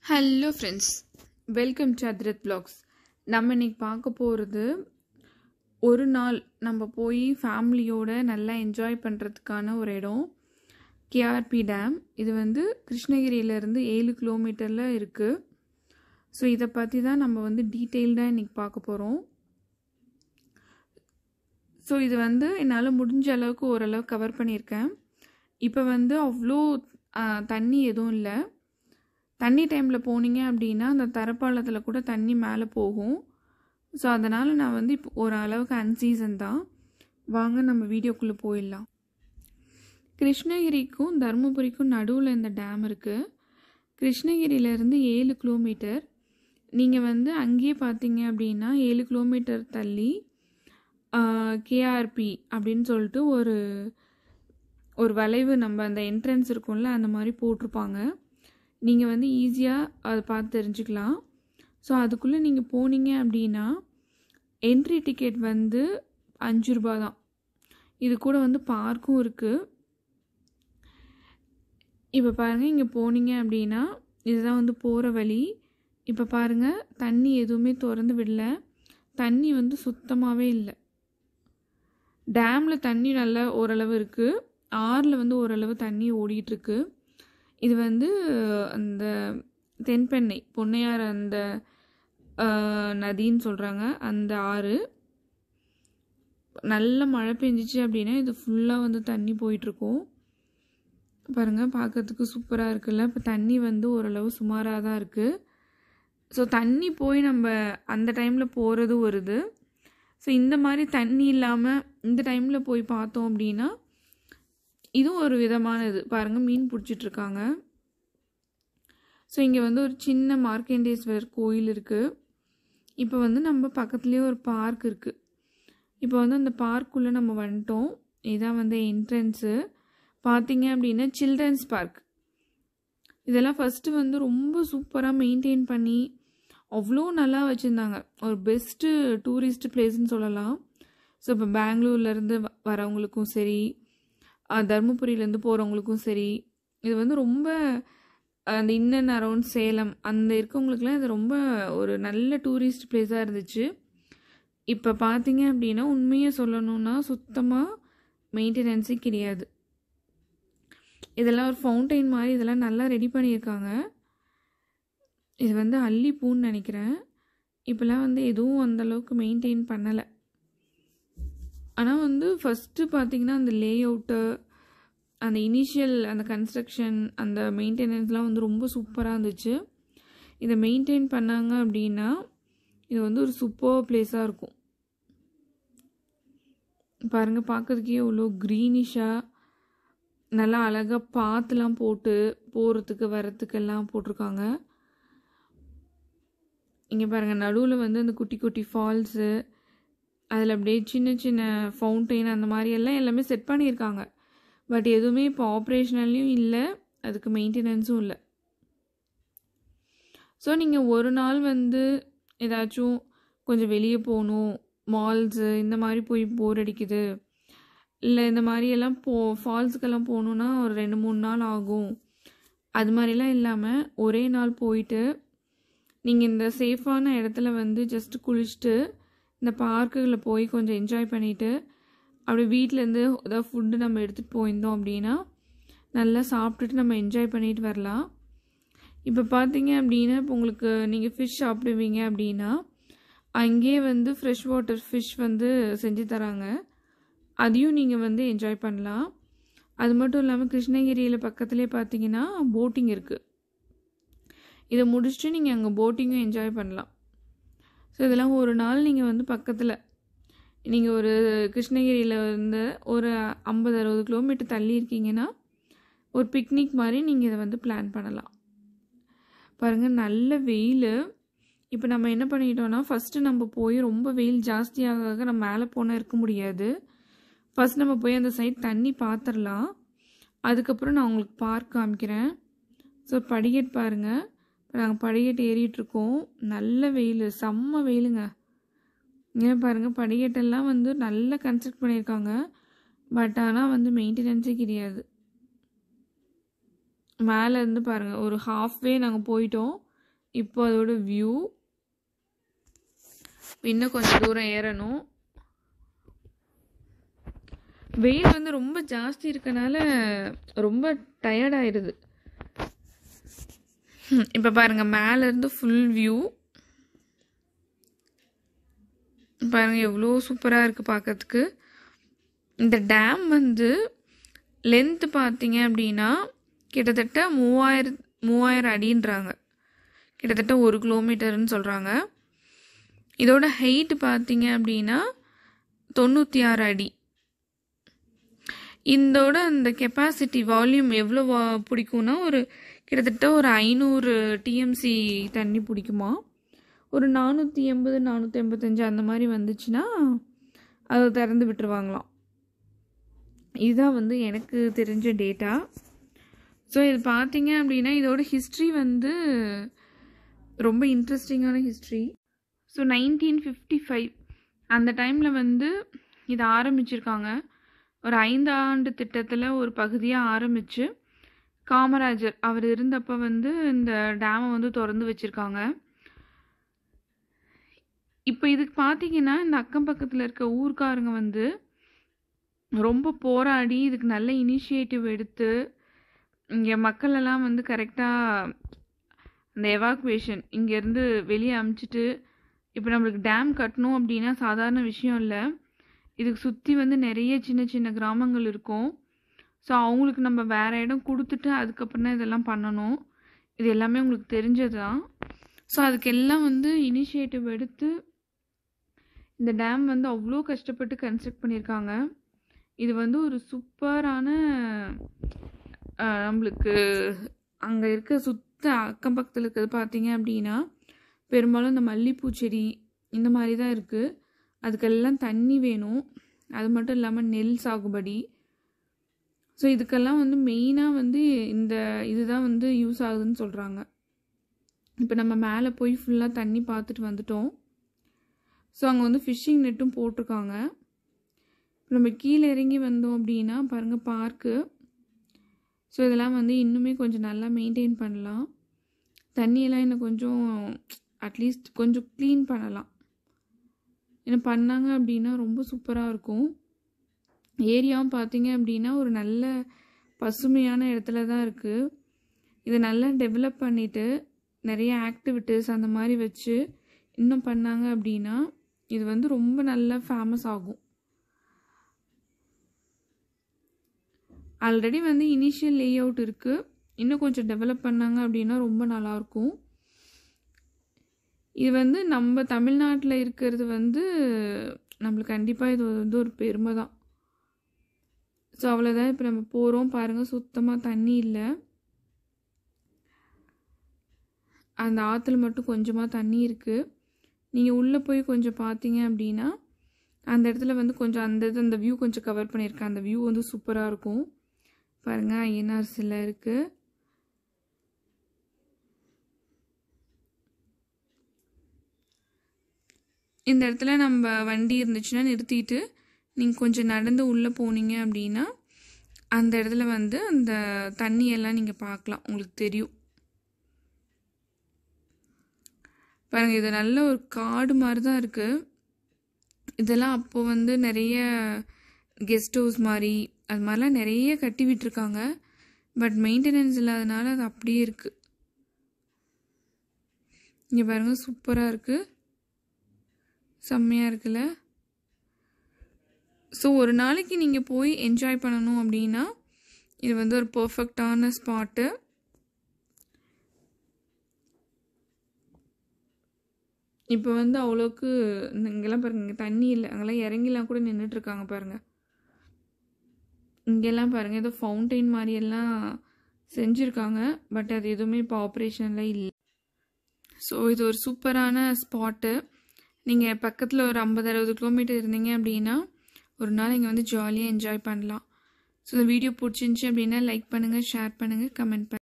hello friends welcome to அத்ரத் blocks நம்ம இன்னைக்கு பார்க்க போகிறது ஒரு நாள் நம்ம போய் ஃபேமிலியோட நல்லா என்ஜாய் பண்ணுறதுக்கான ஒரு இடம் கேஆர்பி டேம் இது வந்து கிருஷ்ணகிரியிலேருந்து ஏழு கிலோமீட்டரில் இருக்குது ஸோ இதை பற்றி தான் நம்ம வந்து டீட்டெயில்டாக இன்றைக்கி பார்க்க போகிறோம் ஸோ இது வந்து என்னால் முடிஞ்ச அளவுக்கு ஓரளவு கவர் பண்ணியிருக்கேன் இப்போ வந்து அவ்வளோ ஆ, தண்ணி எதுவும் இல்லை தண்ணி டைமில் போனீங்க அப்படின்னா அந்த தரப்பாளத்தில் கூட தண்ணி மேலே போகும் ஸோ அதனால் நான் வந்து இப்போ ஒரு அளவுக்கு அன்சீசன் தான் வாங்க நம்ம வீடியோக்குள்ளே போயிடலாம் கிருஷ்ணகிரிக்கும் தருமபுரிக்கும் நடுவில் இந்த டேம் இருக்குது கிருஷ்ணகிரியிலேருந்து ஏழு கிலோமீட்டர் நீங்கள் வந்து அங்கேயே பார்த்தீங்க அப்படின்னா ஏழு கிலோமீட்டர் தள்ளி கேஆர்பி அப்படின்னு சொல்லிட்டு ஒரு ஒரு வளைவு நம்ம அந்த என்ட்ரன்ஸ் இருக்கும்ல அந்த மாதிரி போட்டிருப்பாங்க நீங்கள் வந்து ஈஸியாக அதை பார்த்து தெரிஞ்சுக்கலாம் ஸோ அதுக்குள்ளே நீங்கள் போனீங்க அப்படின்னா என்ட்ரி டிக்கெட் வந்து அஞ்சு ரூபா தான் இது கூட வந்து பார்க்கும் இருக்குது இப்போ பாருங்கள் இங்கே போனீங்க அப்படின்னா இதுதான் வந்து போகிற வழி இப்போ பாருங்கள் தண்ணி எதுவுமே திறந்து விடல தண்ணி வந்து சுத்தமாகவே இல்லை டேமில் தண்ணி நல்லா ஓரளவு இருக்குது ஆறில் வந்து ஓரளவு தண்ணி ஓடிட்டு இருக்கு இது வந்து அந்த தென்பெண்ணை பொன்னையார் அந்த ஆஹ், நதின்னு சொல்கிறாங்க அந்த ஆறு நல்ல மழை பெஞ்சிச்சு அப்படின்னா இது ஃபுல்லாக வந்து தண்ணி போயிட்டுருக்கும் பாருங்கள் பார்க்கறதுக்கு சூப்பராக இருக்குல்ல இப்போ தண்ணி வந்து ஓரளவு சுமாராக தான் இருக்குது ஸோ தண்ணி போய் நம்ம அந்த டைமில் போகிறது வருது ஸோ இந்த மாதிரி தண்ணி இல்லாமல் இந்த டைமில் போய் பார்த்தோம் அப்படின்னா இதுவும் ஒரு விதமானது பாருங்கள் மீன் பிடிச்சிட்ருக்காங்க ஸோ இங்கே வந்து ஒரு சின்ன மார்க்கண்டேஸ்வரர் கோயில் இருக்குது இப்போ வந்து நம்ம பக்கத்துலேயே ஒரு பார்க் இருக்குது இப்போ வந்து அந்த பார்க்குள்ளே நம்ம வந்துட்டோம் இதான் வந்து என்ட்ரன்ஸு பார்த்தீங்க அப்படின்னா சில்ட்ரன்ஸ் பார்க் இதெல்லாம் ஃபஸ்ட்டு வந்து ரொம்ப சூப்பராக மெயின்டைன் பண்ணி அவ்வளோ நல்லா வச்சுருந்தாங்க ஒரு பெஸ்ட்டு டூரிஸ்ட் பிளேஸ்னு சொல்லலாம் ஸோ இப்போ பெங்களூர்லேருந்து வரவங்களுக்கும் சரி அஹ் தருமபுரியிலேருந்து போகிறவங்களுக்கும் சரி இது வந்து ரொம்ப அந்த இன் அண்ட் அரவுண்ட் சேலம் அந்த இருக்கவங்களுக்குலாம் இது ரொம்ப ஒரு நல்ல டூரிஸ்ட் பிளேஸாக இருந்துச்சு இப்போ பார்த்தீங்க அப்படின்னா உண்மையை சொல்லணும்னா சுத்தமாக மெயின்டெனன்ஸே கிடையாது இதெல்லாம் ஒரு ஃபவுண்டைன் மாதிரி இதெல்லாம் நல்லா ரெடி பண்ணியிருக்காங்க இது வந்து அல்லிப்பூன்னு நினைக்கிறேன் இப்போலாம் வந்து எதுவும் அந்த அளவுக்கு மெயின்டைன் பண்ணலை ஆனால் வந்து ஃபஸ்ட்டு பார்த்தீங்கன்னா அந்த லே அவுட்டு அந்த இனிஷியல் அந்த கன்ஸ்ட்ரக்ஷன் அந்த மெயின்டெனன்ஸ்லாம் வந்து ரொம்ப சூப்பராக இருந்துச்சு இதை மெயின்டைன் பண்ணாங்க அப்படின்னா இது வந்து ஒரு சூப்பர் பிளேஸாக இருக்கும் பாருங்கள் பார்க்கறதுக்கே எவ்வளோ க்ரீனிஷாக நல்லா அழகாக பாத்துலாம் போட்டு போகிறதுக்கு வரத்துக்கெல்லாம் போட்டிருக்காங்க இங்கே பாருங்கள் நடுவில் வந்து அந்த குட்டி குட்டி ஃபால்ஸு அதில் அப்படியே சின்ன சின்ன ஃபவுண்டெயின் அந்த மாதிரி எல்லாம் எல்லாமே செட் பண்ணியிருக்காங்க பட் எதுவுமே இப்போ ஆப்ரேஷனல்லையும் இல்லை அதுக்கு மெயின்டெனன்ஸும் இல்லை ஸோ நீங்கள் ஒரு நாள் வந்து ஏதாச்சும் கொஞ்சம் வெளியே போகணும் மால்ஸு இந்த மாதிரி போய் போர் அடிக்குது இல்லை இந்த மாதிரி எல்லாம் போ ஃபால்ஸுக்கெல்லாம் போகணுன்னா ஒரு ரெண்டு மூணு நாள் ஆகும் அது மாதிரிலாம் இல்லாமல் ஒரே நாள் போயிட்டு நீங்கள் இந்த சேஃபான இடத்துல வந்து ஜஸ்ட் குளிச்சுட்டு இந்த பார்க்குகளில் போய் கொஞ்சம் என்ஜாய் பண்ணிவிட்டு அப்படி வீட்டிலேருந்து ஏதாவது ஃபுட்டு நம்ம எடுத்துகிட்டு போயிருந்தோம் அப்படின்னா நல்லா சாப்பிட்டுட்டு நம்ம என்ஜாய் பண்ணிட்டு வரலாம் இப்போ பார்த்தீங்க அப்படின்னா இப்போ உங்களுக்கு நீங்கள் ஃபிஷ் சாப்பிடுவீங்க அப்படின்னா அங்கேயே வந்து ஃப்ரெஷ் வாட்டர் ஃபிஷ் வந்து செஞ்சு தராங்க அதையும் நீங்கள் வந்து என்ஜாய் பண்ணலாம் அது மட்டும் இல்லாமல் கிருஷ்ணகிரியில் பக்கத்துலேயே பார்த்தீங்கன்னா போட்டிங் இருக்குது இதை முடிச்சுட்டு நீங்கள் அங்கே போட்டிங்கும் என்ஜாய் பண்ணலாம் ஸோ இதெல்லாம் ஒரு நாள் நீங்கள் வந்து பக்கத்தில் நீங்கள் ஒரு கிருஷ்ணகிரியில் வந்து ஒரு ஐம்பது அறுபது கிலோமீட்டர் தள்ளி இருக்கீங்கன்னா ஒரு பிக்னிக் மாதிரி நீங்கள் இதை வந்து பிளான் பண்ணலாம் பாருங்கள் நல்ல வெயில் இப்போ நம்ம என்ன பண்ணிட்டோம்னா ஃபஸ்ட்டு நம்ம போய் ரொம்ப வெயில் ஜாஸ்தியாக நம்ம மேலே போனால் இருக்க முடியாது ஃபஸ்ட் நம்ம போய் அந்த சைட் தண்ணி பார்த்துடலாம் அதுக்கப்புறம் நான் உங்களுக்கு பார்க் காமிக்கிறேன் ஸோ படிக்கட் பாருங்கள் நாங்கள் படிக்கட்டு ஏறிட்டுருக்கோம் நல்ல வெயில் செம்ம வெயிலுங்க ஏன் பாருங்கள் படிக்கட்டெல்லாம் வந்து நல்லா கன்ஸ்ட்ரக்ட் பண்ணியிருக்காங்க பட் ஆனால் வந்து மெயின்டெனன்ஸே கிடையாது மேலே இருந்து பாருங்கள் ஒரு ஹாஃப் வே நாங்கள் போயிட்டோம் இப்போ அதோட வியூ இன்னும் கொஞ்சம் தூரம் ஏறணும் வெயில் வந்து ரொம்ப ஜாஸ்தி இருக்கனால ரொம்ப டயர்ட் ஆயிடுது இப்போ பாருங்க மேல இருந்து ஃபுல் வியூ பாருங்க எவ்வளோ சூப்பராக இருக்குது பார்க்கறதுக்கு இந்த டேம் வந்து லென்த்து பார்த்தீங்க அப்படின்னா கிட்டத்தட்ட மூவாயிரம் மூவாயிரம் அடின்றாங்க கிட்டத்தட்ட ஒரு கிலோமீட்டர்னு சொல்கிறாங்க இதோட ஹைட் பார்த்தீங்க அப்படின்னா தொண்ணூற்றி ஆறு அடி இதோட அந்த கெப்பாசிட்டி வால்யூம் எவ்வளோ வா பிடிக்கும்னா ஒரு கிட்டத்தட்ட ஒரு ஐநூறு டிஎம்சி தண்ணி பிடிக்குமா ஒரு நானூற்றி எண்பது நானூற்றி எண்பத்தஞ்சு அந்த மாதிரி வந்துச்சுன்னா அதை திறந்து விட்டுருவாங்களாம் இதுதான் வந்து எனக்கு தெரிஞ்ச டேட்டா ஸோ இது பார்த்தீங்க அப்படின்னா இதோட ஹிஸ்ட்ரி வந்து ரொம்ப இன்ட்ரெஸ்டிங்கான history so nineteen fifty five அந்த டைமில் வந்து இதை ஆரம்பிச்சிருக்காங்க ஒரு ஐந்து ஆண்டு திட்டத்தில் ஒரு பகுதியாக ஆரம்பித்து காமராஜர் அவர் இருந்தப்போ வந்து இந்த டேமை வந்து திறந்து வச்சுருக்காங்க இப்போ இதுக்கு பார்த்தீங்கன்னா இந்த அக்கம் பக்கத்தில் இருக்க ஊர்க்காரங்க வந்து ரொம்ப போராடி இதுக்கு நல்ல இனிஷியேட்டிவ் எடுத்து இங்கே மக்கள் எல்லாம் வந்து கரெக்டாக அந்த எவாக்குவேஷன் இங்கேருந்து வெளியே அமுச்சிட்டு இப்போ நம்மளுக்கு டேம் கட்டணும் அப்படின்னா சாதாரண விஷயம் இல்லை இதுக்கு சுற்றி வந்து நிறைய சின்ன சின்ன கிராமங்கள் இருக்கும் ஸோ அவங்களுக்கு நம்ம வேறு இடம் கொடுத்துட்டு அதுக்கப்புறம் தான் இதெல்லாம் பண்ணணும் இது எல்லாமே உங்களுக்கு தெரிஞ்சது தான் ஸோ அதுக்கு எல்லாம் வந்து இனிஷியேட்டிவ் எடுத்து இந்த டேம் வந்து அவ்வளோ கஷ்டப்பட்டு கன்ஸ்ட்ரக்ட் பண்ணியிருக்காங்க இது வந்து ஒரு சூப்பரான நம்மளுக்கு அங்கே இருக்க சுத்த அக்கம் பக்கத்தில் இருக்கிறது பார்த்தீங்க அப்படின்னா பெரும்பாலும் இந்த மல்லிப்பூ செடி இந்த மாதிரி தான் இருக்குது அதுக்கெல்லாம் தண்ணி வேணும் அது மட்டும் இல்லாமல் நெல் சாகுபடி ஸோ இதுக்கெல்லாம் வந்து மெயினாக வந்து இந்த இதுதான் வந்து யூஸ் ஆகுதுன்னு சொல்கிறாங்க இப்போ நம்ம மேலே போய் ஃபுல்லாக தண்ணி பார்த்துட்டு வந்துட்டோம் ஸோ அங்கே வந்து ஃபிஷ்ஷிங் நெட்டும் போட்டிருக்காங்க நம்ம கீழே இறங்கி வந்தோம் அப்படின்னா பாருங்கள் பார்க்கு ஸோ இதெல்லாம் வந்து இன்னுமே கொஞ்சம் நல்லா மெயின்டைன் பண்ணலாம் தண்ணியெல்லாம் இன்னும் கொஞ்சம் அட்லீஸ்ட் கொஞ்சம் க்ளீன் பண்ணலாம் ஏன்னா பண்ணாங்க அப்படின்னா ரொம்ப சூப்பராக இருக்கும் ஏரியாவும் பார்த்தீங்க அப்படின்னா ஒரு நல்ல பசுமையான இடத்துல தான் இருக்குது இதை நல்லா டெவலப் பண்ணிவிட்டு நிறைய ஆக்டிவிட்டீஸ் அந்த மாதிரி வச்சு இன்னும் பண்ணாங்க அப்படின்னா இது வந்து ரொம்ப நல்லா ஃபேமஸ் ஆகும் ஆல்ரெடி வந்து இனிஷியல் லே அவுட் இருக்குது இன்னும் கொஞ்சம் டெவலப் பண்ணாங்க அப்படின்னா ரொம்ப நல்லாயிருக்கும் இது வந்து நம்ம தமிழ்நாட்டில் இருக்கிறது வந்து நம்மளுக்கு கண்டிப்பாக இது வந்து ஒரு பெருமை தான் ஸோ அவ்வளோதான் இப்போ நம்ம போகிறோம் பாருங்கள் சுத்தமாக தண்ணி இல்லை அந்த ஆற்றுல மட்டும் கொஞ்சமாக தண்ணி இருக்குது நீங்கள் உள்ளே போய் கொஞ்சம் பார்த்தீங்க அப்படின்னா அந்த இடத்துல வந்து கொஞ்சம் அந்த இது அந்த வியூ கொஞ்சம் கவர் பண்ணியிருக்கேன் அந்த வியூ வந்து சூப்பராக இருக்கும் பாருங்கள் ஐஎன்ஆர் சிலை இருக்குது இந்த இடத்துல நம்ம வண்டி இருந்துச்சுன்னா நிறுத்திட்டு நீங்கள் கொஞ்சம் நடந்து உள்ளே போனீங்க அப்படின்னா அந்த இடத்துல வந்து அந்த தண்ணியெல்லாம் நீங்கள் பார்க்கலாம் உங்களுக்கு தெரியும் பாருங்க இது நல்ல ஒரு காடு மாதிரி தான் இருக்குது இதெல்லாம் அப்போ வந்து நிறைய கெஸ்ட் ஹவுஸ் மாதிரி அது மாதிரிலாம் நிறைய கட்டி விட்டுருக்காங்க பட் மெயின்டெனன்ஸ் இல்லாதனால அது அப்படியே இருக்குது இங்கே பாருங்க சூப்பராக இருக்குது செம்மையாக இருக்குல்ல ஸோ ஒரு நாளைக்கு நீங்கள் போய் என்ஜாய் பண்ணணும் அப்படின்னா இது வந்து ஒரு பர்ஃபெக்டான ஸ்பாட்டு இப்போ வந்து அவ்வளோக்கு இங்கெல்லாம் பாருங்க இங்கே தண்ணி இல்லை அங்கெல்லாம் இறங்கிலாம் கூட நின்றுட்டுருக்காங்க பாருங்கள் இங்கெல்லாம் பாருங்கள் ஏதோ ஃபவுண்டெயின் மாதிரியெல்லாம் செஞ்சுருக்காங்க பட் அது எதுவுமே இப்போ ஆப்ரேஷனில் இல்லை ஸோ இது ஒரு சூப்பரான ஸ்பாட்டு நீங்கள் பக்கத்தில் ஒரு ஐம்பது அறுபது கிலோமீட்டர் இருந்தீங்க அப்படின்னா ஒரு நாள் இங்கே வந்து ஜாலியாக என்ஜாய் பண்ணலாம் ஸோ இந்த வீடியோ பிடிச்சிருந்துச்சி அப்படின்னா லைக் பண்ணுங்கள் ஷேர் பண்ணுங்கள் கமெண்ட் பண்ணுங்கள்